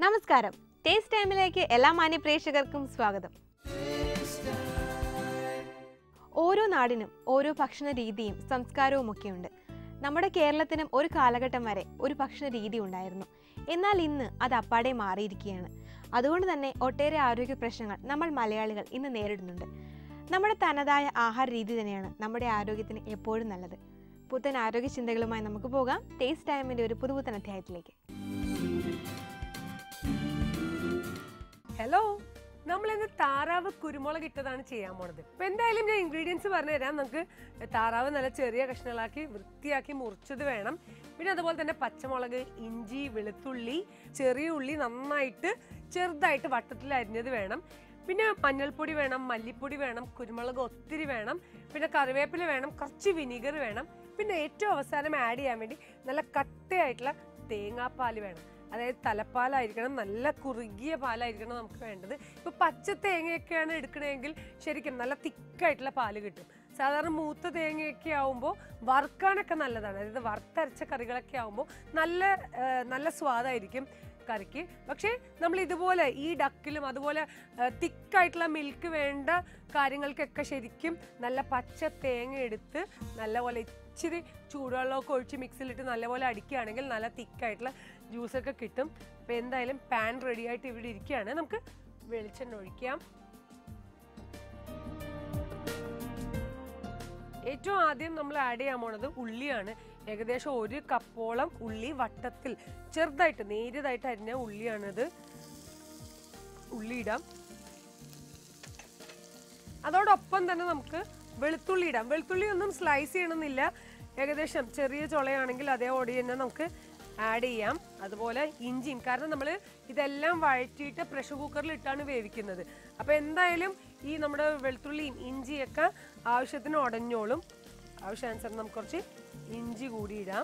നമസ്കാരം ടേസ്റ്റ് ടൈമിലേക്ക് എല്ലാ മാന്യ പ്രേക്ഷകർക്കും സ്വാഗതം ഓരോ നാടിനും ഓരോ ഭക്ഷണ രീതിയും സംസ്കാരവും ഒക്കെയുണ്ട് നമ്മുടെ കേരളത്തിനും ഒരു കാലഘട്ടം വരെ ഒരു ഭക്ഷണ രീതി ഉണ്ടായിരുന്നു എന്നാൽ ഇന്ന് അത് അപ്പാടെ മാറിയിരിക്കുകയാണ് അതുകൊണ്ട് തന്നെ ഒട്ടേറെ ആരോഗ്യ പ്രശ്നങ്ങൾ നമ്മൾ മലയാളികൾ ഇന്ന് നേരിടുന്നുണ്ട് നമ്മുടെ തനതായ ആഹാര രീതി തന്നെയാണ് നമ്മുടെ ആരോഗ്യത്തിന് എപ്പോഴും നല്ലത് പുത്തൻ ആരോഗ്യ ചിന്തകളുമായി നമുക്ക് പോകാം ടേസ്റ്റ് ടൈമിൻ്റെ ഒരു പുതുപുത്തൻ അധ്യായത്തിലേക്ക് ഹലോ നമ്മൾ ഇന്ന് താറാവ് കുരുമുളക് ഇട്ടതാണ് ചെയ്യാൻ പോണത് അപ്പൊ എന്തായാലും ഞാൻ ഇൻഗ്രീഡിയൻസ് പറഞ്ഞുതരാം നമുക്ക് താറാവ് നല്ല ചെറിയ കഷ്ണങ്ങളാക്കി വൃത്തിയാക്കി മുറിച്ചത് വേണം പിന്നെ അതുപോലെ തന്നെ പച്ചമുളക് ഇഞ്ചി വെളുത്തുള്ളി ചെറിയ ഉള്ളി നന്നായിട്ട് ചെറുതായിട്ട് വട്ടത്തിൽ അരിഞ്ഞത് വേണം പിന്നെ മഞ്ഞൾപ്പൊടി വേണം മല്ലിപ്പൊടി വേണം കുരുമുളക് ഒത്തിരി വേണം പിന്നെ കറിവേപ്പില വേണം കുറച്ച് വിനീഗർ വേണം പിന്നെ ഏറ്റവും അവസാനം ആഡ് ചെയ്യാൻ വേണ്ടി നല്ല കട്ടയായിട്ടുള്ള തേങ്ങാപ്പാൽ വേണം അതായത് തലപ്പാലായിരിക്കണം നല്ല കുറുകിയ പാലായിരിക്കണം നമുക്ക് വേണ്ടത് ഇപ്പൊ പച്ച തേങ്ങയൊക്കെയാണ് എടുക്കണമെങ്കിൽ ശരിക്കും നല്ല തിക്കായിട്ടുള്ള പാല് കിട്ടും സാധാരണ മൂത്ത തേങ്ങയൊക്കെ ആവുമ്പോൾ വറുക്കാനൊക്കെ നല്ലതാണ് അതായത് വറുത്തരച്ച കറികളൊക്കെ ആവുമ്പോൾ നല്ല ആ, നല്ല സ്വാദായിരിക്കും കറിക്ക് പക്ഷേ നമ്മൾ ഇതുപോലെ ഈ ഡക്കിലും അതുപോലെ തിക്കായിട്ടുള്ള മിൽക്ക് വേണ്ട കാര്യങ്ങൾക്കൊക്കെ ശരിക്കും നല്ല പച്ച തേങ്ങ എടുത്ത് നല്ലപോലെ ഇച്ചിരി ചൂടുവെള്ളമൊക്കെ ഒഴിച്ച് മിക്സിയിലിട്ട് നല്ലപോലെ അടിക്കുകയാണെങ്കിൽ നല്ല തിക്കായിട്ടുള്ള ജ്യൂസൊക്കെ കിട്ടും അപ്പോൾ എന്തായാലും പാൻ റെഡി ആയിട്ട് ഇവിടെ ഇരിക്കുകയാണ് നമുക്ക് വെളിച്ചെണ്ണ ഒഴിക്കാം ഏറ്റവും ആദ്യം നമ്മൾ ആഡ് ചെയ്യാൻ പോണത് ഉള്ളിയാണ് ഏകദേശം ഒരു കപ്പോളം ഉള്ളി വട്ടത്തിൽ ചെറുതായിട്ട് നേരിയതായിട്ട് അരിഞ്ഞ ഉള്ളിയാണിത് ഉള്ളി ഇടാം അതോടൊപ്പം തന്നെ നമുക്ക് വെളുത്തുള്ളി ഇടാം വെളുത്തുള്ളി ഒന്നും സ്ലൈസ് ചെയ്യണമെന്നില്ല ഏകദേശം ചെറിയ ചുളയാണെങ്കിൽ അതേപോലെ തന്നെ നമുക്ക് ആഡ് ചെയ്യാം അതുപോലെ ഇഞ്ചിയും കാരണം നമ്മൾ ഇതെല്ലാം വഴറ്റിയിട്ട് പ്രഷർ കുക്കറിൽ ഇട്ടാണ് വേവിക്കുന്നത് അപ്പോൾ എന്തായാലും ഈ നമ്മുടെ വെളുത്തുള്ളിയും ഇഞ്ചിയൊക്കെ ആവശ്യത്തിന് ഉടഞ്ഞോളും ആവശ്യാനുസരണം നമുക്ക് കുറച്ച് ഇഞ്ചി കൂടി ഇടാം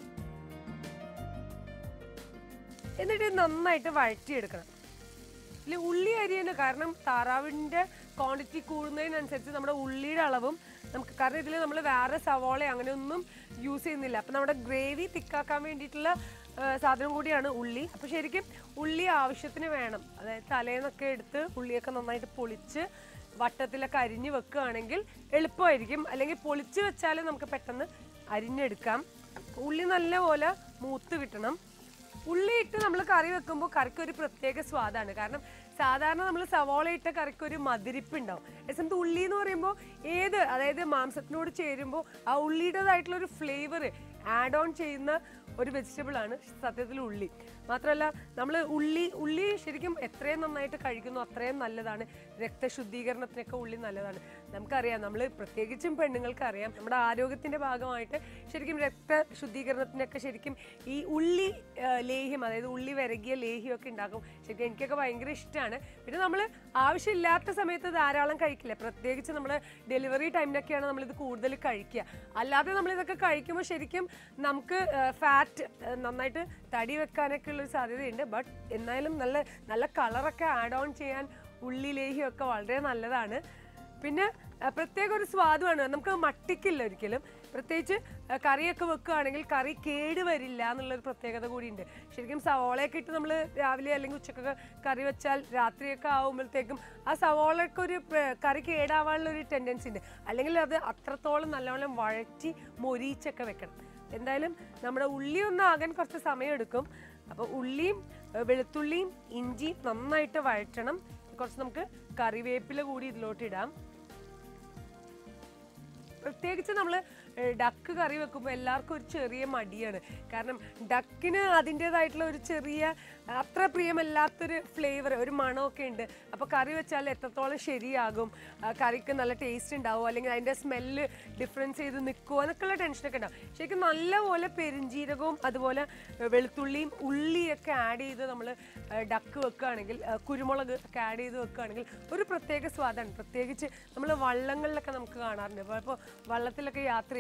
എന്നിട്ട് ഇത് നന്നായിട്ട് വഴറ്റിയെടുക്കണം ഇല്ല ഉള്ളി അരിയാണ് കാരണം താറാവിൻ്റെ ക്വാണ്ടിറ്റി കൂടുന്നതിനനുസരിച്ച് നമ്മുടെ ഉള്ളിയുടെ അളവും നമുക്ക് കാരണം ഇതിൽ നമ്മൾ വേറെ സവാള അങ്ങനെയൊന്നും യൂസ് ചെയ്യുന്നില്ല അപ്പം നമ്മുടെ ഗ്രേവി തിക്കാക്കാൻ വേണ്ടിയിട്ടുള്ള ആ, സാധനം കൂടിയാണ് ഉള്ളി അപ്പോൾ ശരിക്കും ഉള്ളി ആവശ്യത്തിന് വേണം അതായത് തലേന്നൊക്കെ എടുത്ത് ഉള്ളിയൊക്കെ നന്നായിട്ട് പൊളിച്ച് വട്ടത്തിലൊക്കെ അരിഞ്ഞ് വെക്കുകയാണെങ്കിൽ എളുപ്പമായിരിക്കും അല്ലെങ്കിൽ പൊളിച്ച് വെച്ചാൽ നമുക്ക് പെട്ടെന്ന് അരിഞ്ഞെടുക്കാം ഉള്ളി നല്ലപോലെ മൂത്ത് കിട്ടണം ഉള്ളി ഇട്ട് നമ്മൾ കറി വെക്കുമ്പോൾ കറിക്ക് ഒരു പ്രത്യേക സ്വാദാണ് കാരണം സാധാരണ നമ്മൾ സവാള ഇട്ട കറിക്ക് ഒരു മതിരിപ്പ് ഉണ്ടാവും എസമത്ത് ഉള്ളി എന്ന് പറയുമ്പോൾ ഏത് അതായത് മാംസത്തിനോട് ചേരുമ്പോൾ ആ ഉള്ളിയുടേതായിട്ടുള്ള ഒരു ഫ്ലേവർ ആഡ് ഓൺ ചെയ്യുന്ന ഒരു വെജിറ്റബിൾ ആണ് സത്യത്തിൽ ഉള്ളി മാത്രമല്ല നമ്മൾ ഉള്ളി ഉള്ളി ശരിക്കും എത്രയും നന്നായിട്ട് കഴിക്കുന്നു അത്രയും നല്ലതാണ് രക്തശുദ്ധീകരണത്തിനൊക്കെ ഉള്ളി നല്ലതാണ് നമുക്കറിയാം നമ്മൾ പ്രത്യേകിച്ചും പെണ്ണുങ്ങൾക്ക് അറിയാം നമ്മുടെ ആരോഗ്യത്തിന്റെ ഭാഗമായിട്ട് ശരിക്കും രക്തശുദ്ധീകരണത്തിനൊക്കെ ശരിക്കും ഈ ഉള്ളി ആ, ലേഹ്യം അതായത് ഉള്ളി വിരകിയ ലേഹ്യമൊക്കെ ഉണ്ടാക്കും ശരിക്കും എനിക്കൊക്കെ ഭയങ്കര ഇഷ്ടമാണ് പിന്നെ നമ്മൾ ആവശ്യമില്ലാത്ത സമയത്ത് ധാരാളം കഴിക്കില്ല പ്രത്യേകിച്ച് നമ്മൾ ഡെലിവറി ടൈമിലൊക്കെയാണ് നമ്മളിത് കൂടുതൽ കഴിക്കുക അല്ലാതെ നമ്മളിതൊക്കെ കഴിക്കുമ്പോൾ ശരിക്കും നമുക്ക് ഫാറ്റ് നന്നായിട്ട് തടി വെക്കാനൊക്കെ ഉള്ളൊരു സാധ്യതയുണ്ട് ബട്ട് എന്നാലും നല്ല നല്ല കളറൊക്കെ ആഡ് ഓൺ ചെയ്യാൻ ഉള്ളി ലേഹ്യമൊക്കെ വളരെ നല്ലതാണ് പിന്നെ ആ, പ്രത്യേക ഒരു സ്വാദുമാണ് നമുക്ക് മട്ടിക്കില്ല ഒരിക്കലും പ്രത്യേകിച്ച് ആ, കറിയൊക്കെ വെക്കുകയാണെങ്കിൽ കറി കേട് വരില്ല എന്നുള്ളൊരു പ്രത്യേകത കൂടിയുണ്ട് ശരിക്കും സവോളയൊക്കെ ഇട്ട് നമ്മൾ രാവിലെ അല്ലെങ്കിൽ ഉച്ചക്കൊക്കെ കറി വെച്ചാൽ രാത്രിയൊക്കെ ആകുമ്പോഴത്തേക്കും ആ സവോളയൊക്കെ ഒരു പ്ര- കറി കേടാവാനുള്ള ഒരു ടെൻഡൻസി ഉണ്ട് അല്ലെങ്കിൽ അത് അത്രത്തോളം നല്ലവണ്ണം വഴറ്റി മൊരിച്ചൊക്കെ വെക്കണം എന്തായാലും നമ്മുടെ ഉള്ളി ഒന്ന് ആകാൻ കുറച്ച് സമയം എടുക്കും അപ്പോൾ ഉള്ളിയും ഏ, വെളുത്തുള്ളിയും ഇഞ്ചിയും നന്നായിട്ട് വഴറ്റണം കുറച്ച് നമുക്ക് കറിവേപ്പില കൂടി ഇതിലോട്ട് ഇടാം പ്രത്യേകിച്ച് നമ്മൾ ഡക്ക് കറി വെക്കുമ്പോൾ എല്ലാവർക്കും ഒരു ചെറിയ മടിയാണ് കാരണം ഡക്കിന് അതിൻ്റെതായിട്ടുള്ള ഒരു ചെറിയ അത്ര പ്രിയമല്ലാത്തൊരു ഫ്ലേവർ ഒരു മണമൊക്കെ ഉണ്ട് അപ്പോൾ കറി വെച്ചാൽ എത്രത്തോളം ശരിയാകും ആ, കറിക്ക് നല്ല ടേസ്റ്റ് ഉണ്ടാവും അല്ലെങ്കിൽ അതിൻ്റെ സ്മെല്ല് ഡിഫറൻസ് ചെയ്ത് നിൽക്കുമോ എന്നൊക്കെയുള്ള ടെൻഷനൊക്കെ ഉണ്ടാവും ശരിക്കും നല്ലപോലെ പെരിഞ്ജീരകവും അതുപോലെ ഏഹ്, വെളുത്തുള്ളിയും ഉള്ളിയൊക്കെ ആഡ് ചെയ്ത് നമ്മൾ ഡക്ക് വെക്കുകയാണെങ്കിൽ ഏഹ്, കുരുമുളക് ഒക്കെ ആഡ് ചെയ്ത് വെക്കുകയാണെങ്കിൽ ഒരു പ്രത്യേക സ്വാദാണ് പ്രത്യേകിച്ച് നമ്മൾ വള്ളങ്ങളിലൊക്കെ നമുക്ക് കാണാറുണ്ട് അപ്പോൾ ഇപ്പോൾ വള്ളത്തിലൊക്കെ യാത്ര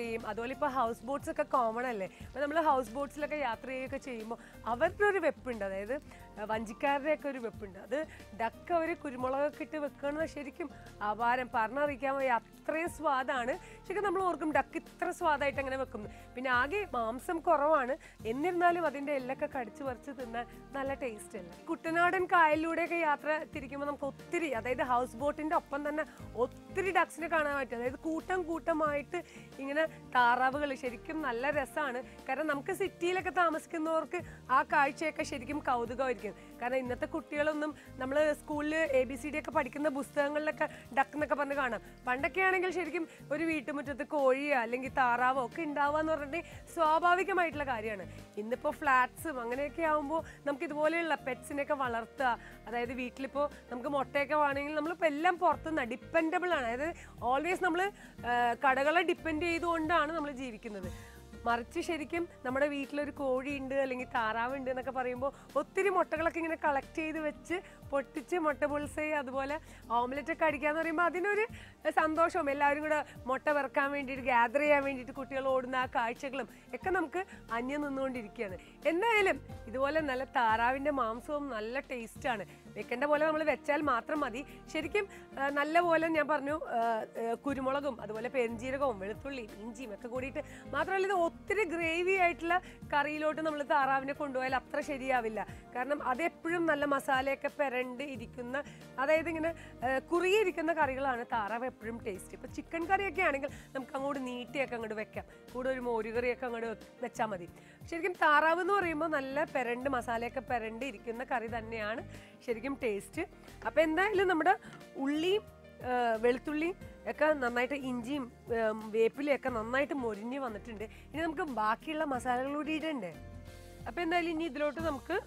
ചെയ്യും അതുപോലെ ഇപ്പോൾ ഹൗസ് ബോട്ട്സ് ഒക്കെ കോമൺ അല്ലേ അപ്പോൾ നമ്മൾ ഹൗസ് ബോട്ട്സിലൊക്കെ യാത്ര ചെയ്യുകയൊക്കെ ചെയ്യുമ്പോൾ അവരുടെ ഒരു വെപ്പുണ്ട് അതായത് അഹ് വഞ്ചിക്കാരുടെയൊക്കെ ഒരു വെപ്പുണ്ട് അത് ഡക്ക് അവർ കുരുമുളകൊക്കെ ഇട്ട് വെക്കുന്നത് ശരിക്കും അപാരം പറഞ്ഞറിയിക്കാൻ വയ്യ അത്രയും സ്വാദാണ് ശരിക്കും നമ്മൾ ഓർക്കും ഡക്ക് ഇത്ര സ്വാദായിട്ട് അങ്ങനെ വെക്കുന്നു പിന്നെ ആകെ മാംസം കുറവാണ് എന്നിരുന്നാലും അതിൻ്റെ എല്ലൊക്കെ കടിച്ചു പറിച്ച് തിന്നാൻ നല്ല ടേസ്റ്റ് അല്ല കുട്ടനാടൻ കായലിലൂടെയൊക്കെ യാത്ര തിരിക്കുമ്പോൾ നമുക്ക് ഒത്തിരി അതായത് ഹൗസ് ബോട്ടിൻ്റെ ഒപ്പം തന്നെ ഒത്തിരി ഡക്സിനെ കാണാൻ പറ്റും അതായത് കൂട്ടം കൂട്ടമായിട്ട് ഇങ്ങനെ താറാവുകൾ ശരിക്കും നല്ല രസമാണ് കാരണം നമുക്ക് സിറ്റിയിലൊക്കെ താമസിക്കുന്നവർക്ക് ആ കാഴ്ചയൊക്കെ ശരിക്കും കൗതുകമായിരിക്കും കാരണം ഇന്നത്തെ കുട്ടികളൊന്നും നമ്മൾ സ്കൂളിൽ എ ബി സി ഡി ഒക്കെ പഠിക്കുന്ന പുസ്തകങ്ങളിലൊക്കെ ഡക്ക് എന്നൊക്കെ പറഞ്ഞ് കാണാം പണ്ടൊക്കെ ആണെങ്കിൽ ശരിക്കും ഒരു വീട്ടുമുറ്റത്ത് കോഴിയോ അല്ലെങ്കിൽ താറാവോ ഒക്കെ ഉണ്ടാവുക എന്ന് പറഞ്ഞിട്ടുണ്ടെങ്കിൽ സ്വാഭാവികമായിട്ടുള്ള കാര്യമാണ് ഇന്നിപ്പോൾ ഫ്ലാറ്റ്സും അങ്ങനെയൊക്കെ ആകുമ്പോൾ നമുക്ക് ഇതുപോലെയുള്ള പെറ്റ്സിനെയൊക്കെ വളർത്തുക അതായത് വീട്ടിലിപ്പോൾ നമുക്ക് മുട്ടയൊക്കെ വേണമെങ്കിൽ നമ്മളിപ്പോൾ എല്ലാം പുറത്തുനിന്ന് ഡിപ്പെൻഡബിൾ ആണ് അതായത് ഓൾവേസ് നമ്മൾ കടകളെ ഡിപ്പെൻഡ് ചെയ്തുകൊണ്ടാണ് നമ്മൾ ജീവിക്കുന്നത് മറിച്ച് ശരിക്കും നമ്മുടെ വീട്ടിലൊരു കോഴിയുണ്ട് അല്ലെങ്കിൽ താറാവുണ്ട് എന്നൊക്കെ പറയുമ്പോൾ ഒത്തിരി മുട്ടകളൊക്കെ ഇങ്ങനെ കളക്ട് ചെയ്ത് വെച്ച് പൊട്ടിച്ച് മുട്ട പുൾസൈ അതുപോലെ ഓംലെറ്റ് ഒക്കെ അടിക്കാന്ന് പറയുമ്പോൾ അതിനൊരു സന്തോഷവും എല്ലാവരും കൂടെ മുട്ട വെറുക്കാൻ വേണ്ടിയിട്ട് ഗ്യാദർ ചെയ്യാൻ വേണ്ടിയിട്ട് കുട്ടികൾ ഓടുന്ന ആ കാഴ്ചകളും ഒക്കെ നമുക്ക് അന്യം നിന്നുകൊണ്ടിരിക്കുകയാണ് എന്തായാലും ഇതുപോലെ നല്ല താറാവിൻ്റെ മാംസവും നല്ല ടേസ്റ്റാണ് വെക്കേണ്ട പോലെ നമ്മൾ വെച്ചാൽ മാത്രം മതി ശരിക്കും ആ, നല്ല പോലെ ഞാൻ പറഞ്ഞു ആ, ആ, കുരുമുളകും അതുപോലെ പെരുംജീരകവും വെളുത്തുള്ളിയും ഇഞ്ചിയും ഒക്കെ കൂടിയിട്ട് മാത്രമല്ല ഇത് ഒത്തിരി ഗ്രേവി ആയിട്ടുള്ള കറിയിലോട്ട് നമ്മൾ താറാവിനെ കൊണ്ടുപോയാൽ അത്ര ശരിയാവില്ല കാരണം അതെപ്പോഴും നല്ല മസാലയൊക്കെ പെരണ്ട് ഇരിക്കുന്ന അതായത് ഇങ്ങനെ ആ, കുറുകിയിരിക്കുന്ന കറികളാണ് താറാവ് എപ്പോഴും ടേസ്റ്റ് ഇപ്പോൾ ചിക്കൻ കറിയൊക്കെ ആണെങ്കിൽ നമുക്ക് അങ്ങോട്ട് നീട്ടിയൊക്കെ അങ്ങോട്ട് വെക്കാം കൂടെ ഒരു മോരുകറിയൊക്കെ അങ്ങോട്ട് വെച്ചാൽ മതി ശരിക്കും താറാവ് എന്ന് പറയുമ്പോൾ നല്ല പെരണ്ട് മസാലയൊക്കെ പെരണ്ട് ഇരിക്കുന്ന കറി തന്നെയാണ് ശരിക്കും ടേസ്റ്റ് അപ്പോൾ എന്തായാലും നമ്മുടെ ഉള്ളിയും ആ, വെളുത്തുള്ളിയും ഒക്കെ നന്നായിട്ട് ഇഞ്ചിയും ഉം, വേപ്പിലയും ഒക്കെ നന്നായിട്ട് മൊരിഞ്ഞ് വന്നിട്ടുണ്ട് ഇനി നമുക്ക് ബാക്കിയുള്ള മസാലകൾ കൂടി ഇടണ്ടേ അപ്പോൾ എന്തായാലും ഇനി ഇതിലോട്ട് നമുക്ക്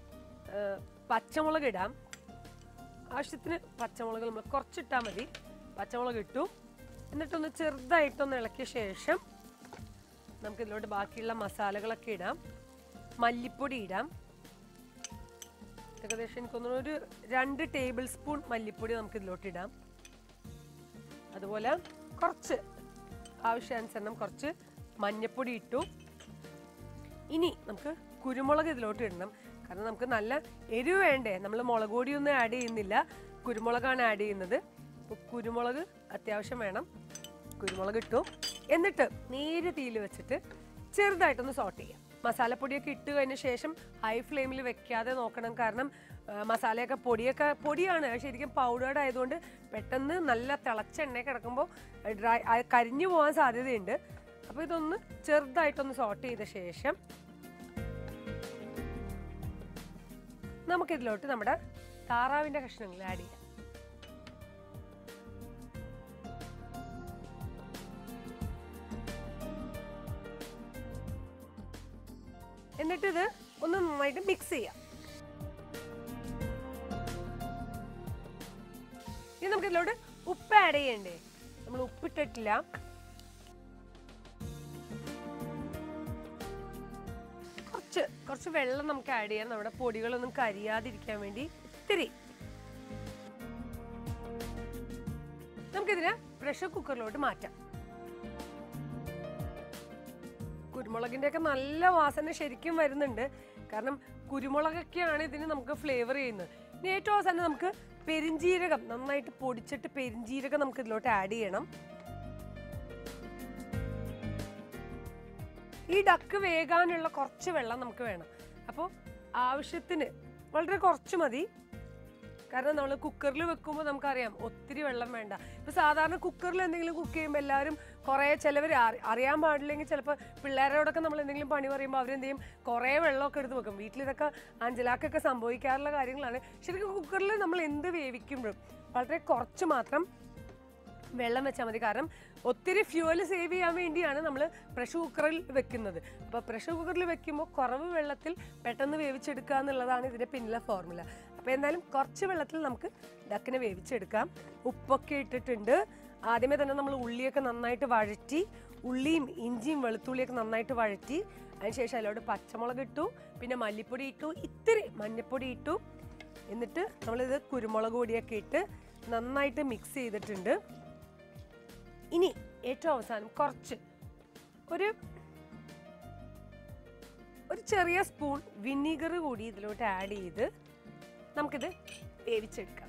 ആ, പച്ചമുളക് ഇടാം ആവശ്യത്തിന് പച്ചമുളക് നമ്മൾ കുറച്ചിട്ടാൽ മതി പച്ചമുളക് ഇട്ടു എന്നിട്ടൊന്ന് ചെറുതായിട്ടൊന്ന് ഇളക്കിയ ശേഷം നമുക്ക് ഇതിലോട്ട് ബാക്കിയുള്ള മസാലകളൊക്കെ ഇടാം മല്ലിപ്പൊടി ഇടാം ഏകദേശം എനിക്കൊന്നു ഒരു രണ്ട് ടേബിൾ സ്പൂൺ മല്ലിപ്പൊടി നമുക്ക് ഇതിലോട്ട് ഇടാം അതുപോലെ കുറച്ച് ആവശ്യാനുസരണം കുറച്ച് മഞ്ഞപ്പൊടി ഇട്ടു ഇനി നമുക്ക് കുരുമുളക് ഇതിലോട്ട് ഇടണം കാരണം നമുക്ക് നല്ല എരിവ് വേണ്ടേ നമ്മൾ മുളക് പൊടിയൊന്നും ആഡ് ചെയ്യുന്നില്ല കുരുമുളകാണ് ആഡ് ചെയ്യുന്നത് അപ്പോൾ കുരുമുളക് അത്യാവശ്യം വേണം കുരുമുളക് ഇട്ടു എന്നിട്ട് നേരെ തീയിൽ വെച്ചിട്ട് ചെറുതായിട്ടൊന്ന് സോട്ട് ചെയ്യാം മസാലപ്പൊടിയൊക്കെ ഇട്ട് കഴിഞ്ഞ ശേഷം ഹൈ ഫ്ലെയിമിൽ വെക്കാതെ നോക്കണം കാരണം ആ, മസാലയൊക്കെ പൊടിയൊക്കെ പൊടിയാണ് അത് ശരിക്കും പൗഡേർഡ് ആയതുകൊണ്ട് പെട്ടെന്ന് നല്ല തിളച്ച എണ്ണ കിടക്കുമ്പോൾ ഡ്രൈ ആ, കരിഞ്ഞു പോകാൻ സാധ്യതയുണ്ട് അപ്പോൾ ഇതൊന്ന് ചെറുതായിട്ടൊന്ന് സോട്ട് ചെയ്ത ശേഷം നമുക്കിതിലോട്ട് നമ്മുടെ താറാവിൻ്റെ കഷ്ണങ്ങൾ ആഡ് ചെയ്യാം എന്നിട്ട് ഇത് ഒന്ന് നന്നായിട്ട് മിക്സ് ചെയ്യാം ഇനി നമുക്ക് ഇതിലോട്ട് ഉപ്പ് ആഡ് ചെയ്യണ്ടേ നമ്മൾ ഉപ്പിട്ടിട്ടില്ല കുറച്ച് കുറച്ച് വെള്ളം നമുക്ക് ആഡ് ചെയ്യാം നമ്മുടെ പൊടികളൊന്നും കരിയാതിരിക്കാൻ വേണ്ടി ഇത്തിരി നമുക്കിതിനെ പ്രഷർ കുക്കറിലോട്ട് മാറ്റാം കുരുമുളകിന്റെ ഒക്കെ നല്ല വാസന ശരിക്കും വരുന്നുണ്ട് കാരണം കുരുമുളകൊക്കെയാണ് ഇതിന് നമുക്ക് ഫ്ലേവർ ചെയ്യുന്നത് ഇനി ഏറ്റവും അവസാനം നമുക്ക് പെരിഞ്ജീരകം നന്നായിട്ട് പൊടിച്ചിട്ട് പെരിഞ്ജീരകം നമുക്ക് ഇതിലോട്ട് ആഡ് ചെയ്യണം ഈ ഡക്ക് വേകാനുള്ള കുറച്ച് വെള്ളം നമുക്ക് വേണം അപ്പോൾ ആവശ്യത്തിന് വളരെ കുറച്ച് മതി കാരണം നമ്മൾ കുക്കറിൽ വെക്കുമ്പോൾ നമുക്കറിയാം ഒത്തിരി വെള്ളം വേണ്ട ഇപ്പൊ സാധാരണ കുക്കറിൽ എന്തെങ്കിലും കുക്ക് ചെയ്യുമ്പോൾ എല്ലാവരും കുറേ ചിലവർ അറിയാൻ പാടില്ലെങ്കിൽ ചിലപ്പോൾ പിള്ളേരോടൊക്കെ നമ്മൾ എന്തെങ്കിലും പണി പറയുമ്പോൾ അവരെന്ത് ചെയ്യും കുറേ വെള്ളമൊക്കെ എടുത്ത് വെക്കും വീട്ടിൽ ഇതൊക്കെ അഞ്ചലാക്കൊക്കെ സംഭവിക്കാറുള്ള കാര്യങ്ങളാണ് ശരിക്കും കുക്കറിൽ നമ്മൾ എന്ത് വേവിക്കുമ്പോഴും വളരെ കുറച്ച് മാത്രം വെള്ളം വെച്ചാൽ മതി കാരണം ഒത്തിരി ഫ്യൂവൽ സേവ് ചെയ്യാൻ വേണ്ടിയാണ് നമ്മൾ പ്രഷർ കുക്കറിൽ വെക്കുന്നത് അപ്പോൾ പ്രഷർ കുക്കറിൽ വെക്കുമ്പോൾ കുറവ് വെള്ളത്തിൽ പെട്ടെന്ന് വേവിച്ചെടുക്കുക എന്നുള്ളതാണ് ഇതിൻ്റെ പിന്നിലെ ഫോർമുല അപ്പോൾ എന്തായാലും കുറച്ച് വെള്ളത്തിൽ നമുക്ക് ഡക്കിനെ വേവിച്ചെടുക്കാം ഉപ്പൊക്കെ ഇട്ടിട്ടുണ്ട് ആദ്യമേ തന്നെ നമ്മൾ ഉള്ളിയൊക്കെ നന്നായിട്ട് വഴറ്റി ഉള്ളിയും ഇഞ്ചിയും വെളുത്തുള്ളിയൊക്കെ നന്നായിട്ട് വഴറ്റി അതിനുശേഷം അതിലോട്ട് പച്ചമുളക് ഇട്ടു പിന്നെ മല്ലിപ്പൊടി ഇട്ടു ഇത്തിരി മഞ്ഞൾപ്പൊടി ഇട്ടു എന്നിട്ട് നമ്മളിത് കുരുമുളക് പൊടിയൊക്കെ ഇട്ട് നന്നായിട്ട് മിക്സ് ചെയ്തിട്ടുണ്ട് ഇനി ഏറ്റവും അവസാനം കുറച്ച് ഒരു ഒരു ചെറിയ സ്പൂൺ വിനീഗർ കൂടി ഇതിലോട്ട് ആഡ് ചെയ്ത് നമുക്കിത് വേവിച്ചെടുക്കാം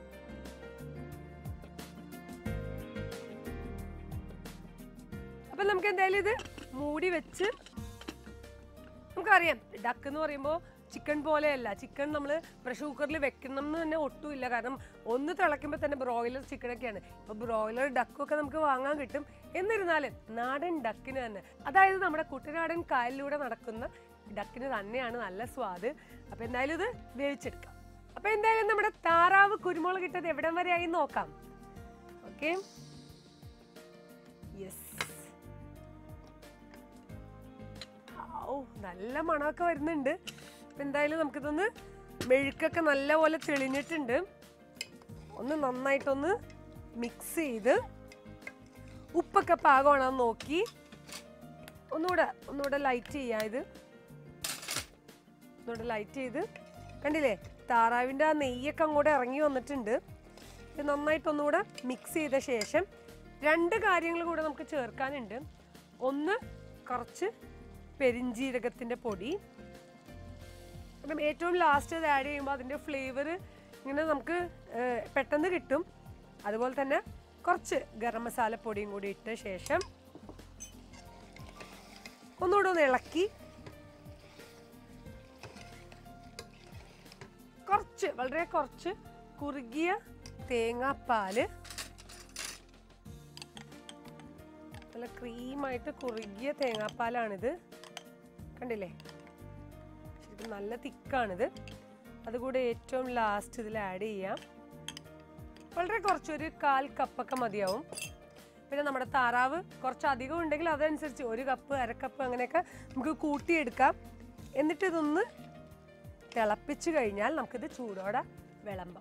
അപ്പൊ നമുക്ക് എന്തായാലും ഇത് മൂടി വെച്ച് നമുക്കറിയാം ഡക്ക് എന്ന് പറയുമ്പോൾ ചിക്കൻ പോലെയല്ല ചിക്കൻ നമ്മൾ പ്രഷർ കുക്കറിൽ വെക്കണം എന്ന് തന്നെ ഒട്ടുമില്ല കാരണം ഒന്ന് തിളയ്ക്കുമ്പോൾ തന്നെ ബ്രോയിലർ ചിക്കനൊക്കെയാണ് ഇപ്പൊ ബ്രോയിലർ ഡക്കൊക്കെ നമുക്ക് വാങ്ങാൻ കിട്ടും എന്നിരുന്നാലും നാടൻ ഡക്കിന് തന്നെ അതായത് നമ്മുടെ കുട്ടനാടൻ കായലിലൂടെ നടക്കുന്ന ഡക്കിന് തന്നെയാണ് നല്ല സ്വാദ് അപ്പൊ എന്തായാലും ഇത് വേവിച്ചെടുക്കാം അപ്പൊ എന്തായാലും നമ്മുടെ താറാവ് കുരുമുളക് ഇട്ടത് എവിടം വരെ ആയി നോക്കാം ഓക്കെ യെസ് ഔ നല്ല മണമൊക്കെ വരുന്നുണ്ട് അപ്പൊ എന്തായാലും നമുക്കിതൊന്ന് മെഴുക്കൊക്കെ നല്ലപോലെ തെളിഞ്ഞിട്ടുണ്ട് ഒന്ന് നന്നായിട്ടൊന്ന് മിക്സ് ചെയ്ത് ഉപ്പൊക്കെ പാകമാണോ എന്ന് നോക്കി ഒന്നുകൂടെ ഒന്നുകൂടെ ലൈറ്റ് ചെയ്യാം ഇത് ഒന്നുകൂടെ ലൈറ്റ് ചെയ്ത് കണ്ടില്ലേ താറാവിൻ്റെ ആ നെയ്യൊക്കെ അങ്ങോട്ട് ഇറങ്ങി വന്നിട്ടുണ്ട് ഇത് നന്നായിട്ടൊന്നുകൂടെ മിക്സ് ചെയ്ത ശേഷം രണ്ട് കാര്യങ്ങൾ കൂടെ നമുക്ക് ചേർക്കാനുണ്ട് ഒന്ന് കുറച്ച് പെരിഞ്ജീരകത്തിൻ്റെ പൊടി അപ്പം ഏറ്റവും ലാസ്റ്റ് അത് ആഡ് ചെയ്യുമ്പോൾ അതിൻ്റെ ഫ്ലേവർ ഇങ്ങനെ നമുക്ക് ഏഹ്, പെട്ടെന്ന് കിട്ടും അതുപോലെ തന്നെ കുറച്ച് ഗരം മസാല പൊടിയും കൂടി ഇട്ട ശേഷം ഒന്നുകൂടെ ഒന്ന് ഇളക്കി കുറച്ച് വളരെ കുറച്ച് കുറുകിയ തേങ്ങാപ്പാല് നല്ല ക്രീമായിട്ട് കുറുകിയ തേങ്ങാപ്പാലാണിത് കണ്ടില്ലേ ശരിക്കും നല്ല തിക്കാണിത് അതുകൂടെ ഏറ്റവും ലാസ്റ്റ് ഇതിൽ ആഡ് ചെയ്യാം വളരെ കുറച്ചൊരു കാൽ കപ്പൊക്കെ മതിയാവും പിന്നെ നമ്മുടെ താറാവ് കുറച്ച് അധികം ഉണ്ടെങ്കിൽ അതനുസരിച്ച് ഒരു കപ്പ് അരക്കപ്പ് അങ്ങനെയൊക്കെ നമുക്ക് കൂട്ടിയെടുക്കാം എന്നിട്ട് ഇതൊന്ന് തിളപ്പിച്ച് കഴിഞ്ഞാൽ നമുക്കിത് ചൂടോടെ വിളമ്പാം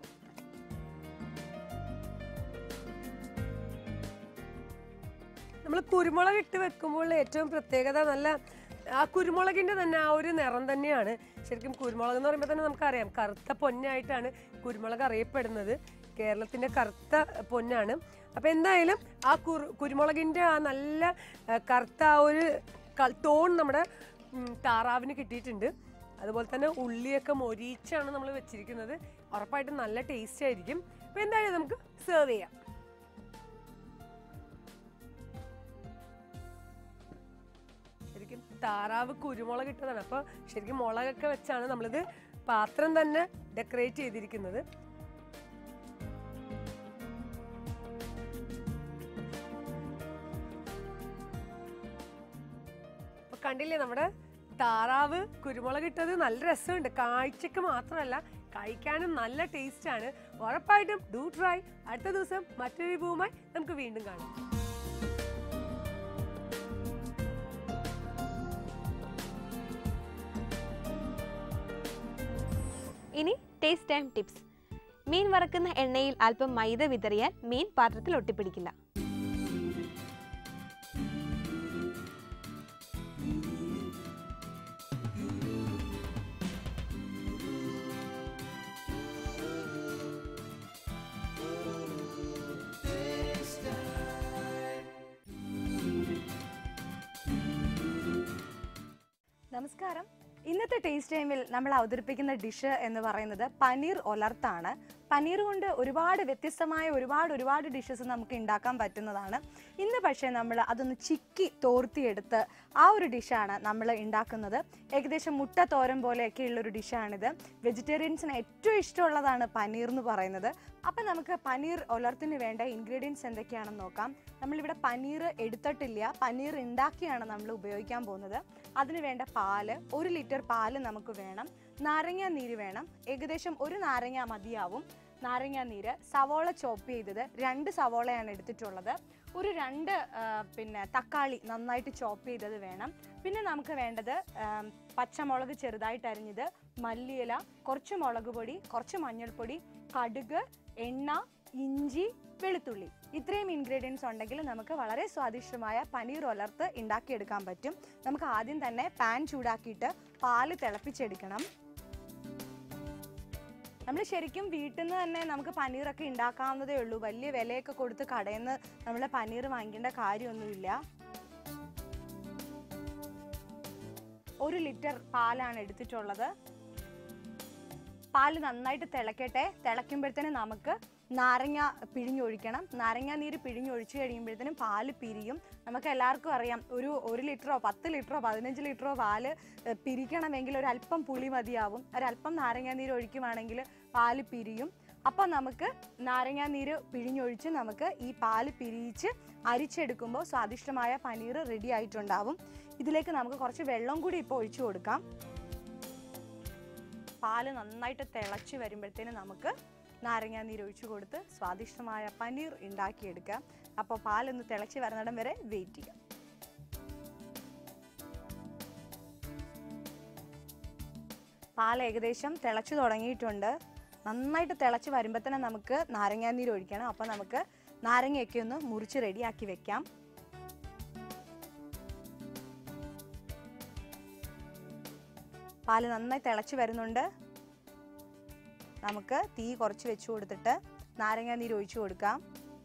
നമ്മൾ കുരുമുളക് ഇട്ട് വെക്കുമ്പോൾ ഏറ്റവും പ്രത്യേകത നല്ല ആ കുരുമുളകിൻ്റെ തന്നെ ആ ഒരു നിറം തന്നെയാണ് ശരിക്കും കുരുമുളക് എന്ന് പറയുമ്പോൾ തന്നെ നമുക്കറിയാം കറുത്ത പൊന്നായിട്ടാണ് കുരുമുളക് അറിയപ്പെടുന്നത് കേരളത്തിൻ്റെ കറുത്ത പൊന്നാണ് അപ്പോൾ എന്തായാലും ആ കുരു കുരുമുളകിൻ്റെ ആ നല്ല ആ, കറുത്ത ആ ഒരു ടോൺ നമ്മുടെ ഉം, താറാവിന് കിട്ടിയിട്ടുണ്ട് അതുപോലെ തന്നെ ഉള്ളിയൊക്കെ മൊരിച്ചാണ് നമ്മൾ വെച്ചിരിക്കുന്നത് ഉറപ്പായിട്ടും നല്ല ടേസ്റ്റ് ആയിരിക്കും അപ്പോൾ എന്തായാലും നമുക്ക് സെർവ് ചെയ്യാം ശരിക്കും താറാവ് കുരുമുളക് ഇട്ടതാണ് അപ്പോൾ ശരിക്കും മുളകൊക്കെ വെച്ചാണ് നമ്മളിത് പാത്രം തന്നെ ഡെക്കറേറ്റ് ചെയ്തിരിക്കുന്നത് അപ്പൊ കണ്ടില്ലേ നമ്മുടെ താറാവ് കുരുമുളക് ഇട്ടത് നല്ല രസമുണ്ട് കാഴ്ചക്ക് മാത്രമല്ല കഴിക്കാനും നല്ല ടേസ്റ്റ് ആണ് ഉറപ്പായിട്ടും ഡൂ ട്രൈ അടുത്ത ദിവസം മറ്റൊരു വിഭവമായി നമുക്ക് വീണ്ടും കാണാം ഇനി ടേസ്റ്റ് ടൈം ടിപ്സ് മീൻ വറക്കുന്ന എണ്ണയിൽ അല്പം മൈദ വിതറിയാൽ മീൻ പാത്രത്തിൽ ഒട്ടിപ്പിടിക്കില്ല നമസ്കാരം ഇന്നത്തെ ടേസ്റ്റ് ടൈമിൽ നമ്മൾ അവതരിപ്പിക്കുന്ന ഡിഷ് എന്ന് പറയുന്നത് പനീർ ഒലർത്താണ് പനീർ കൊണ്ട് ഒരുപാട് വ്യത്യസ്തമായ ഒരുപാട് ഒരുപാട് ഡിഷസ് നമുക്ക് ഉണ്ടാക്കാൻ പറ്റുന്നതാണ് ഇന്ന് പക്ഷേ നമ്മൾ അതൊന്ന് ചിക്കി തോർത്തിയെടുത്ത് ആ ഒരു ഡിഷാണ് നമ്മൾ ഉണ്ടാക്കുന്നത് ഏകദേശം മുട്ട തോരൻ പോലെയൊക്കെ ഉള്ളൊരു ഡിഷാണിത് വെജിറ്റേറിയൻസിന് ഏറ്റവും ഇഷ്ടമുള്ളതാണ് പനീർ എന്ന് പറയുന്നത് അപ്പം നമുക്ക് പനീർ ഒലർത്തിന് വേണ്ട ഇൻഗ്രീഡിയൻസ് എന്തൊക്കെയാണെന്ന് നോക്കാം നമ്മളിവിടെ പനീർ എടുത്തിട്ടില്ല പനീർ ഉണ്ടാക്കിയാണ് നമ്മൾ ഉപയോഗിക്കാൻ പോകുന്നത് അതിന് വേണ്ട പാല് ഒരു ലിറ്റർ പാല് നമുക്ക് വേണം നാരങ്ങ നീര് വേണം ഏകദേശം ഒരു നാരങ്ങ മതിയാവും നാരങ്ങ നീര് സവോള ചോപ്പ് ചെയ്തത് രണ്ട് സവോളയാണ് എടുത്തിട്ടുള്ളത് ഒരു രണ്ട് ആ, പിന്നെ തക്കാളി നന്നായിട്ട് ചോപ്പ് ചെയ്തത് വേണം പിന്നെ നമുക്ക് വേണ്ടത് ആം, പച്ചമുളക് ചെറുതായിട്ട് അരിഞ്ഞത് മല്ലിയില കുറച്ച് മുളക് പൊടി കുറച്ച് മഞ്ഞൾപ്പൊടി കടുക് എണ്ണ ഇഞ്ചി വെളുത്തുള്ളി ഇത്രയും ഇൻഗ്രീഡിയൻസ് ഉണ്ടെങ്കിൽ നമുക്ക് വളരെ സ്വാദിഷ്ടമായ പനീർ ഒലർത്ത് ഉണ്ടാക്കിയെടുക്കാൻ പറ്റും നമുക്ക് ആദ്യം തന്നെ പാൻ ചൂടാക്കിയിട്ട് പാല് തിളപ്പിച്ചെടുക്കണം നമ്മൾ ശരിക്കും വീട്ടിൽ നിന്ന് തന്നെ നമുക്ക് പനീറൊക്കെ ഉണ്ടാക്കാവുന്നതേ ഉള്ളൂ വലിയ വിലയൊക്കെ കൊടുത്ത് കടയിൽ നിന്ന് നമ്മൾ പനീർ വാങ്ങിക്കേണ്ട കാര്യമൊന്നുമില്ല ഒരു ലിറ്റർ പാലാണ് എടുത്തിട്ടുള്ളത് പാല് നന്നായിട്ട് തിളക്കട്ടെ തിളയ്ക്കുമ്പോഴത്തേനും നമുക്ക് നാരങ്ങ പിഴിഞ്ഞൊഴിക്കണം നാരങ്ങ നീര് പിഴിഞ്ഞൊഴിച്ച് കഴിയുമ്പോഴത്തേനും പാല് പിരിയും നമുക്ക് എല്ലാവർക്കും അറിയാം ഒരു ഒരു ലിറ്ററോ പത്ത് ലിറ്ററോ പതിനഞ്ച് ലിറ്ററോ പാല് ഏഹ്, പിരിക്കണമെങ്കിൽ ഒരു അല്പം പുളി മതിയാവും ഒരല്പം നാരങ്ങ നീര് ഒഴിക്കുവാണെങ്കിൽ പാല് പിരിയും അപ്പോൾ നമുക്ക് നാരങ്ങ നീര് പിഴിഞ്ഞൊഴിച്ച് നമുക്ക് ഈ പാല് പിരിയിച്ച് അരിച്ചെടുക്കുമ്പോൾ സ്വാദിഷ്ടമായ പനീർ റെഡി ആയിട്ടുണ്ടാവും ഇതിലേക്ക് നമുക്ക് കുറച്ച് വെള്ളം കൂടി ഇപ്പോൾ ഒഴിച്ചു കൊടുക്കാം പാല് നന്നായിട്ട് തിളച്ച് വരുമ്പോഴത്തേനും നമുക്ക് നാരങ്ങാ നീര് ഒഴിച്ചു കൊടുത്ത് സ്വാദിഷ്ടമായ പനീർ ഉണ്ടാക്കിയെടുക്കാം അപ്പോൾ പാലൊന്ന് തിളച്ച് വരുന്നിടം വരെ വെയിറ്റ് ചെയ്യാം പാൽ ഏകദേശം തിളച്ച് തുടങ്ങിയിട്ടുണ്ട് നന്നായിട്ട് തിളച്ച് വരുമ്പോൾ തന്നെ നമുക്ക് നാരങ്ങാ നീര് ഒഴിക്കണം അപ്പോൾ നമുക്ക് നാരങ്ങയൊക്കെ ഒന്ന് മുറിച്ച് റെഡിയാക്കി വെക്കാം പാല് നന്നായി തിളച്ച് വരുന്നുണ്ട് നമുക്ക് തീ കുറച്ച് വെച്ച് കൊടുത്തിട്ട് നാരങ്ങ നീര് ഒഴിച്ചു കൊടുക്കാം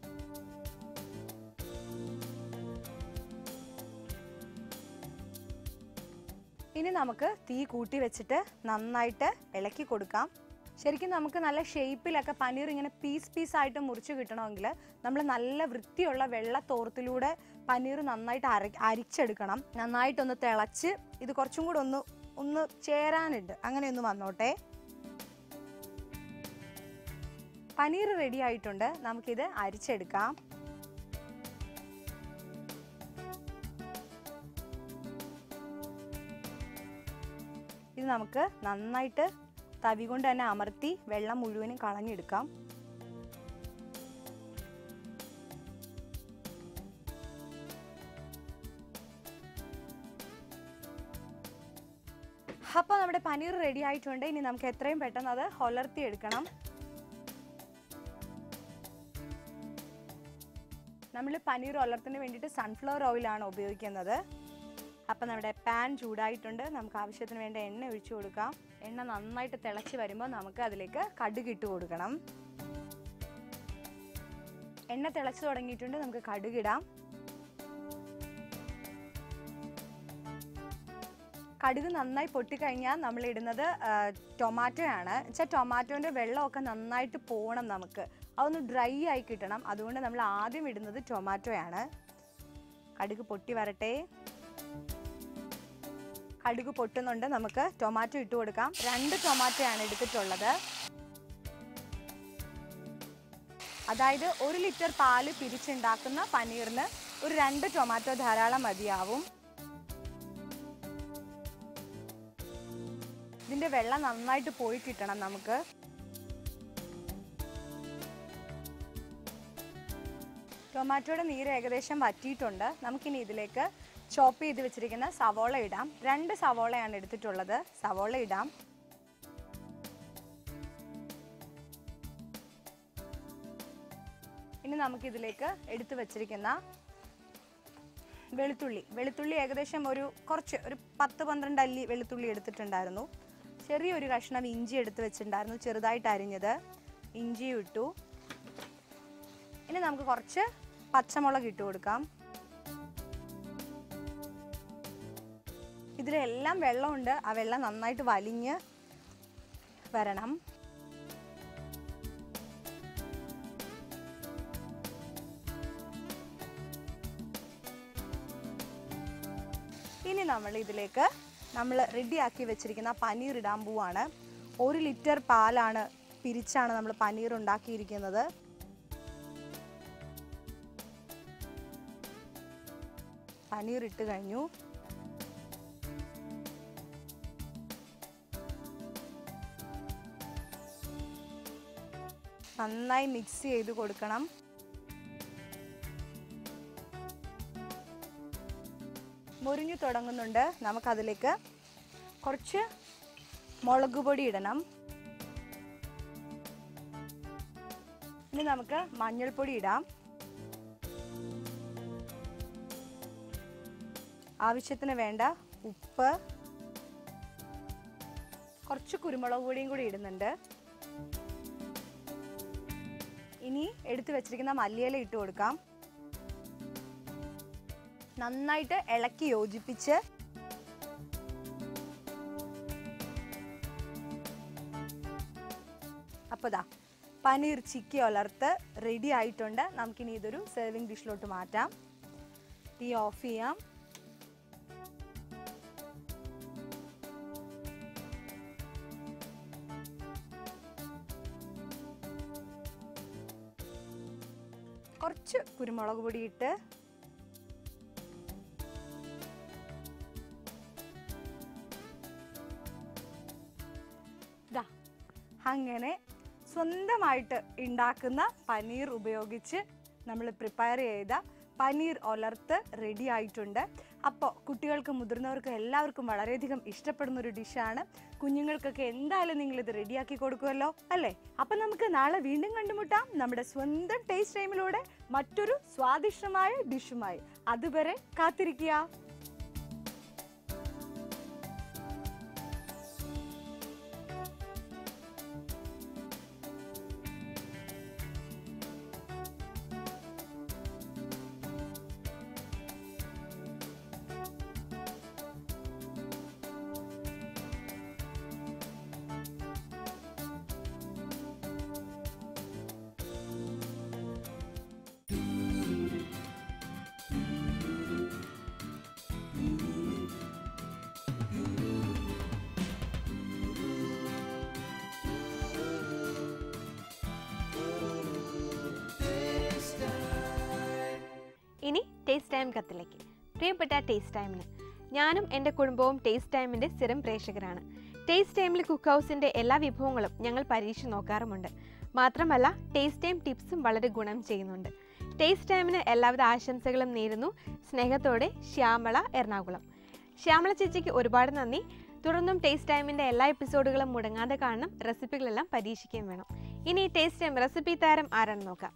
ഇനി നമുക്ക് തീ കൂട്ടി വെച്ചിട്ട് നന്നായിട്ട് ഇളക്കി കൊടുക്കാം ശരിക്കും നമുക്ക് നല്ല ഷേപ്പിലൊക്കെ പനീർ ഇങ്ങനെ പീസ് പീസ് ആയിട്ട് മുറിച്ച് കിട്ടണമെങ്കിൽ നമ്മൾ നല്ല വൃത്തിയുള്ള വെള്ള തോർത്തിലൂടെ പനീർ നന്നായിട്ട് അര അരിച്ചെടുക്കണം നന്നായിട്ടൊന്ന് തിളച്ച് ഇത് കുറച്ചും കൂടെ ഒന്ന് ഒന്ന് ചേരാനുണ്ട് അങ്ങനെ ഒന്ന് വന്നോട്ടെ പനീർ റെഡി ആയിട്ടുണ്ട് നമുക്കിത് അരിച്ചെടുക്കാം ഇത് നമുക്ക് നന്നായിട്ട് തവി കൊണ്ട് തന്നെ അമർത്തി വെള്ളം മുഴുവനും കളഞ്ഞെടുക്കാം അപ്പോൾ നമ്മുടെ പനീർ റെഡി ആയിട്ടുണ്ട് ഇനി നമുക്ക് എത്രയും പെട്ടെന്ന് അത് ഒലർത്തി എടുക്കണം നമ്മൾ പനീർ ഒലർത്തിന് വേണ്ടിയിട്ട് സൺഫ്ലവർ ഓയിലാണ് ഉപയോഗിക്കുന്നത് അപ്പം നമ്മുടെ പാൻ ചൂടായിട്ടുണ്ട് നമുക്ക് ആവശ്യത്തിന് വേണ്ട എണ്ണ ഒഴിച്ചു കൊടുക്കാം എണ്ണ നന്നായിട്ട് തിളച്ച് വരുമ്പോൾ നമുക്ക് അതിലേക്ക് കടുക് ഇട്ട് കൊടുക്കണം എണ്ണ തിളച്ച് തുടങ്ങിയിട്ടുണ്ട് നമുക്ക് കടുകിടാം കടുക് നന്നായി പൊട്ടിക്കഴിഞ്ഞാൽ നമ്മൾ ഇടുന്നത് ടൊമാറ്റോ ആണ് വെച്ചാൽ ടൊമാറ്റോൻ്റെ വെള്ളമൊക്കെ നന്നായിട്ട് പോകണം നമുക്ക് അതൊന്ന് ഡ്രൈ ആയി കിട്ടണം അതുകൊണ്ട് നമ്മൾ ആദ്യം ഇടുന്നത് ടൊമാറ്റോ ആണ് കടുക് പൊട്ടി വരട്ടെ കടുക് പൊട്ടുന്നുണ്ട് നമുക്ക് ടൊമാറ്റോ ഇട്ട് കൊടുക്കാം രണ്ട് ടൊമാറ്റോ ആണ് എടുത്തിട്ടുള്ളത് അതായത് ഒരു ലിറ്റർ പാല് പിരിച്ചുണ്ടാക്കുന്ന പനീറിന് ഒരു രണ്ട് ടൊമാറ്റോ ധാരാളം മതിയാവും ഇതിന്റെ വെള്ളം നന്നായിട്ട് പോയി കിട്ടണം നമുക്ക് ടൊമാറ്റോയുടെ നീര് ഏകദേശം വറ്റിയിട്ടുണ്ട് നമുക്കിനി ഇതിലേക്ക് ചോപ്പ് ചെയ്ത് വെച്ചിരിക്കുന്ന സവോള ഇടാം രണ്ട് സവോളയാണ് എടുത്തിട്ടുള്ളത് സവോള ഇടാം ഇനി നമുക്കിതിലേക്ക് എടുത്തു വെച്ചിരിക്കുന്ന വെളുത്തുള്ളി വെളുത്തുള്ളി ഏകദേശം ഒരു കുറച്ച് ഒരു പത്ത് പന്ത്രണ്ട് അല്ലി വെളുത്തുള്ളി എടുത്തിട്ടുണ്ടായിരുന്നു ചെറിയൊരു കഷ്ണം ഇഞ്ചി എടുത്ത് വെച്ചിട്ടുണ്ടായിരുന്നു ചെറുതായിട്ട് അരിഞ്ഞത് ഇഞ്ചിയും ഇട്ടു ഇനി നമുക്ക് കുറച്ച് പച്ചമുളക് ഇട്ട് കൊടുക്കാം ഇതിലെല്ലാം വെള്ളമുണ്ട് ആ വെള്ളം നന്നായിട്ട് വലിഞ്ഞ് വരണം ഇനി നമ്മൾ ഇതിലേക്ക് നമ്മൾ റെഡിയാക്കി വെച്ചിരിക്കുന്ന പനീർ ഇടാൻ പോവാണ് ഒരു ലിറ്റർ പാലാണ് പിരിച്ചാണ് നമ്മൾ പനീർ ഉണ്ടാക്കിയിരിക്കുന്നത് പനീർ ഇട്ട് കഴിഞ്ഞു നന്നായി മിക്സ് ചെയ്ത് കൊടുക്കണം മുരിഞ്ഞു തുടങ്ങുന്നുണ്ട് നമുക്കതിലേക്ക് കുറച്ച് മുളക് പൊടി ഇടണം ഇനി നമുക്ക് മഞ്ഞൾപ്പൊടി ഇടാം ആവശ്യത്തിന് വേണ്ട ഉപ്പ് കുറച്ച് കുരുമുളക് പൊടിയും കൂടി ഇടുന്നുണ്ട് ഇനി എടുത്തു വെച്ചിരിക്കുന്ന മല്ലിയില ഇട്ട് കൊടുക്കാം നന്നായിട്ട് ഇളക്കി യോജിപ്പിച്ച് അപ്പോൾ ദാ പനീർ ചിക്കി ഒലർത്ത് റെഡി ആയിട്ടുണ്ട് നമുക്കിനി ഇതൊരു സെർവിങ് ഡിഷിലോട്ട് മാറ്റാം തീ ഓഫ് ചെയ്യാം കുറച്ച് കുരുമുളക് പൊടി ഇട്ട് ദാ അങ്ങനെ സ്വന്തമായിട്ട് ഉണ്ടാക്കുന്ന പനീർ ഉപയോഗിച്ച് നമ്മൾ പ്രിപ്പയർ ചെയ്ത പനീർ ഒലർത്ത് റെഡി ആയിട്ടുണ്ട് അപ്പോൾ കുട്ടികൾക്കും മുതിർന്നവർക്കും എല്ലാവർക്കും വളരെയധികം ഇഷ്ടപ്പെടുന്ന ഒരു ഡിഷാണ് കുഞ്ഞുങ്ങൾക്കൊക്കെ എന്തായാലും നിങ്ങൾ ഇത് റെഡിയാക്കി കൊടുക്കുമല്ലോ അല്ലേ അപ്പം നമുക്ക് നാളെ വീണ്ടും കണ്ടുമുട്ടാം നമ്മുടെ സ്വന്തം ടേസ്റ്റ് ടൈമിലൂടെ മറ്റൊരു സ്വാദിഷ്ടമായ ഡിഷുമായി അതുവരെ കാത്തിരിക്കുക ഇനി ടേസ്റ്റ് ടൈം കത്തിലേക്ക് പ്രിയപ്പെട്ട ടേസ്റ്റ് ടൈമിന് ഞാനും എൻ്റെ കുടുംബവും ടേസ്റ്റ് ടൈമിൻ്റെ സ്ഥിരം പ്രേക്ഷകരാണ് ടേസ്റ്റ് ടൈമിൽ കുക്ക് ഹൗസിൻ്റെ എല്ലാ വിഭവങ്ങളും ഞങ്ങൾ പരീക്ഷിച്ച് നോക്കാറുമുണ്ട് മാത്രമല്ല ടേസ്റ്റ് ടൈം ടിപ്സും വളരെ ഗുണം ചെയ്യുന്നുണ്ട് ടേസ്റ്റ് ടൈമിന് എല്ലാവിധ ആശംസകളും നേരുന്നു സ്നേഹത്തോടെ ശ്യാമള എറണാകുളം ശ്യാമള ചേച്ചിക്ക് ഒരുപാട് നന്ദി തുടർന്നും ടേസ്റ്റ് ടൈമിൻ്റെ എല്ലാ എപ്പിസോഡുകളും മുടങ്ങാതെ കാണണം റെസിപ്പികളെല്ലാം പരീക്ഷിക്കുകയും വേണം ഇനി ടേസ്റ്റ് ടൈം റെസിപ്പി താരം ആരാണെന്ന് നോക്കാം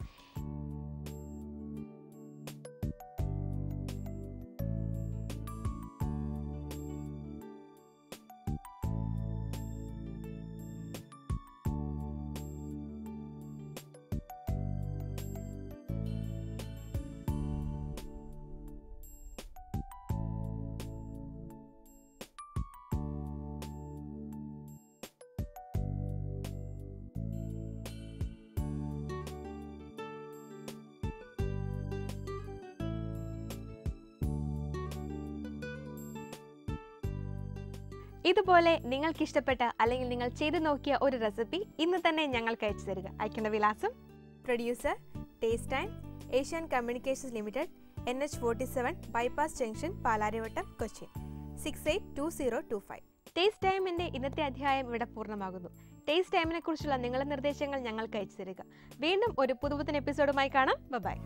ഇതുപോലെ നിങ്ങൾക്ക് ഇഷ്ടപ്പെട്ട അല്ലെങ്കിൽ നിങ്ങൾ ചെയ്തു നോക്കിയ ഒരു റെസിപ്പി ഇന്ന് തന്നെ ഞങ്ങൾക്ക് അയച്ചു തരിക അയക്കേണ്ട വിലാസം producer taste time Asian communications limited N H forty seven bypass junction Palarivattom Cochin six eight two zero two five taste ടൈമിൻ്റെ ഇന്നത്തെ അധ്യായം ഇവിടെ പൂർണ്ണമാകുന്നു ടേസ്റ്റ് ടൈമിനെ കുറിച്ചുള്ള നിങ്ങളുടെ നിർദ്ദേശങ്ങൾ ഞങ്ങൾക്ക് അയച്ചു തരിക വീണ്ടും ഒരു പുതുപുത്തൻ എപ്പിസോഡുമായി കാണാം bye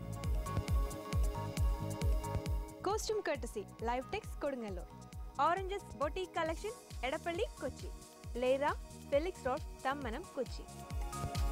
costume courtesy live tex Kodungallur oranges boutique collection Edappally Kochi ലേറ ഫെലിക്സ് റോഡ് തമ്മനം കൊച്ചി